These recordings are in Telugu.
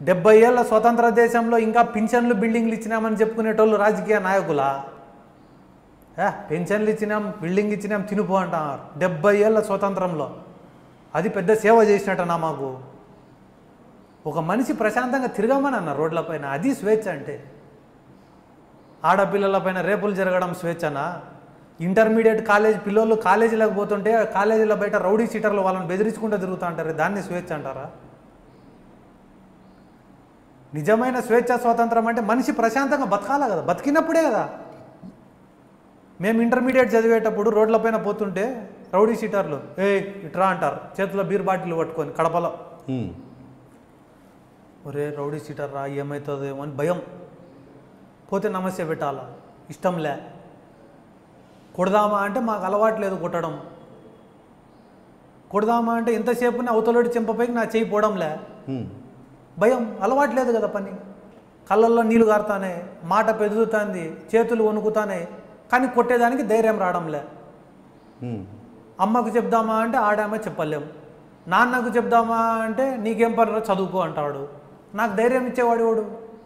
డెబ్బై ఏళ్ళ స్వతంత్ర దేశంలో ఇంకా పింఛన్లు బిల్డింగ్లు ఇచ్చినామని చెప్పుకునేటోళ్ళు రాజకీయ నాయకులా ఏ పెన్షన్లు ఇచ్చినాం బిల్డింగ్ ఇచ్చినాం తినుపో అంటున్నారు డెబ్బై ఏళ్ళ స్వతంత్రంలో అది పెద్ద సేవ చేసినట్టనా మాకు ఒక మనిషి ప్రశాంతంగా తిరగమని అన్న రోడ్లపైన అది స్వేచ్ఛ అంటే ఆడపిల్లలపైన రేపులు జరగడం స్వేచ్ఛనా ఇంటర్మీడియట్ కాలేజ్ పిల్లలు కాలేజీలకు పోతుంటే కాలేజీల బయట రౌడీ సీటర్లు వాళ్ళని బెదిరించుకుంటూ తిరుగుతూ అంటారు దాన్ని స్వేచ్ఛ అంటారా నిజమైన స్వేచ్ఛ స్వాతంత్రం అంటే మనిషి ప్రశాంతంగా బతకాల కదా బతికినప్పుడే కదా మేము ఇంటర్మీడియట్ చదివేటప్పుడు రోడ్లపైన పోతుంటే రౌడీ సీటర్లు ఏ ఇట్రా అంటారు చేతిలో బీర్ బాటిల్ పట్టుకొని కడపలో ఉమ్. ఒరే రౌడీ సీటర్ రా ఏమవుతుందేమో అని భయం పోతే నమస్తే పెట్టాలా ఇష్టంలే కొడదామా అంటే మాకు అలవాటు లేదు కొట్టడం కొడదామా అంటే ఎంతసేపు అవతలోడి చెంపపైకి నా చేయి పోవడంలే ఉమ్. భయం అలవాటు లేదు కదా పని కళ్ళల్లో నీళ్లు గారుతానే మాట పెదుగుతాంది చేతులు వణుకుతానే కానీ కొట్టేదానికి ధైర్యం రావడంలే ఉమ్. అమ్మకు చెప్దామా అంటే ఆడామే చెప్పలేం నాన్నకు చెప్దామా అంటే నీకేం పని చదువుకో అంటాడు నాకు ధైర్యం ఇచ్చేవాడు ఎవడు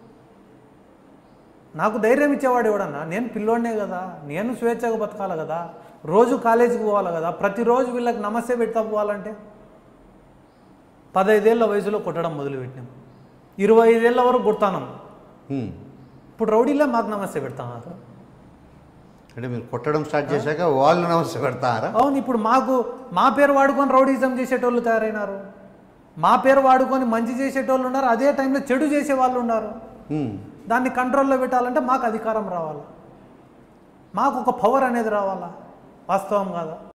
నాకు ధైర్యం ఇచ్చేవాడు ఎవడన్నా నేను పిల్లోడినే కదా నేను స్వేచ్ఛగా బతకాలి కదా రోజు కాలేజీకి పోవాలి కదా ప్రతిరోజు వీళ్ళకి నమస్తే పెడతా పోవాలంటే పదైదేళ్ల వయసులో కొట్టడం మొదలుపెట్టినాం ఇరవై ఐదేళ్ల వరకు కొడతాను ఉమ్. ఇప్పుడు రౌడీలే మాకు నమస్తే పెడతాను అంటే మీరు కొట్టడం స్టార్ట్ చేశాక వాళ్ళు నమస్తే పెడతారా అవును ఇప్పుడు మాకు మా పేరు వాడుకొని రౌడీజం చేసేటోళ్ళు తయారైనారు మా పేరు వాడుకొని మంచి చేసేటోళ్ళు ఉన్నారు అదే టైంలో చెడు చేసే వాళ్ళు ఉన్నారు ఉమ్. దాన్ని కంట్రోల్లో పెట్టాలంటే మాకు అధికారం రావాలి మాకు ఒక పవర్ అనేది రావాలా వాస్తవం కాదా